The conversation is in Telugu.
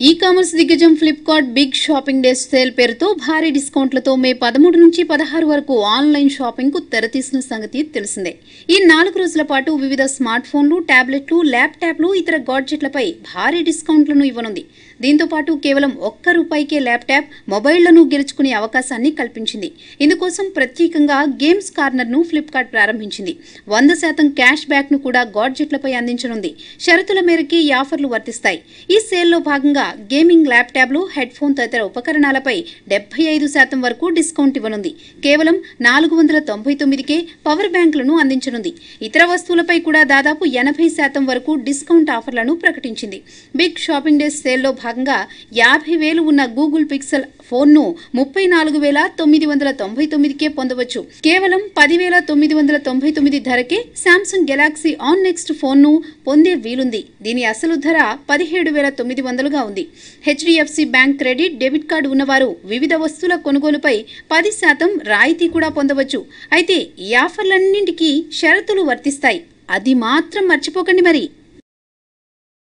ఈ కామర్స్ దిగ్గజం Flipkart big shopping day sale పేరుతో భారీ డిస్కౌంట్లతో మే పదమూడు నుంచి పదహారు వరకు ఆన్లైన్ షాపింగ్ కు తెరతీసిన సంగతి తెలిసిందే ఈ నాలుగు రోజుల పాటు వివిధ స్మార్ట్ ఫోన్లు టాబ్లెట్లు ల్యాప్టాప్లు ఇతర గాడ్జెట్లపై భారీ డిస్కౌంట్లను ఇవ్వనుంది దీంతో పాటు కేవలం ఒక్క రూపాయికే ల్యాప్టాప్ మొబైళ్లను గెలుచుకునే అవకాశాన్ని కల్పించింది ఇందుకోసం ప్రత్యేకంగా గేమ్స్ కార్నర్ ను ఫ్లిప్కార్ట్ ప్రారంభించింది వంద శాతం క్యాష్ బ్యాక్ ను కూడా గాడ్జెట్లపై అందించనుంది షరతుల మేరకి ఈ ఆఫర్లు వర్తిస్తాయి ఈ సేల్లో భాగంగా గేమింగ్ ల్యాప్టాప్లు హెడ్ ఫోన్ తదితర ఉపకరణాలపై డెబ్బై ఐదు శాతం వరకు డిస్కౌంట్ ఇవ్వనుంది కేవలం నాలుగు వందల తొంభై తొమ్మిదికే పవర్ బ్యాంకులను అందించనుంది ఇతర వస్తువులపై కూడా దాదాపు ఎనభై శాతం వరకు డిస్కౌంట్ ఆఫర్లను ప్రకటించింది బిగ్ షాపింగ్ డే సేల్లో భాగంగా యాభై వేలు ఉన్న గూగుల్ పిక్సెల్ ఫోన్ను ముప్పై నాలుగు వేల తొమ్మిది వందల తొంభై తొమ్మిదికే పొందవచ్చు కేవలం పదివేల తొమ్మిది వందల తొంభై తొమ్మిది ధరకే శాంసంగ్ గెలాక్సీ ఆన్ నెక్స్ట్ ఫోన్ను పొందే వీలుంది దీని అసలు ధర పదిహేడు వేల తొమ్మిది వందలుగా ఉంది HDFC bank credit debit card ఉన్నవారు వివిధ వస్తువుల కొనుగోలుపై పది శాతం రాయితీ కూడా పొందవచ్చు అయితే ఈ ఆఫర్లన్నింటికీ షరతులు వర్తిస్తాయి అది మాత్రం మర్చిపోకండి మరి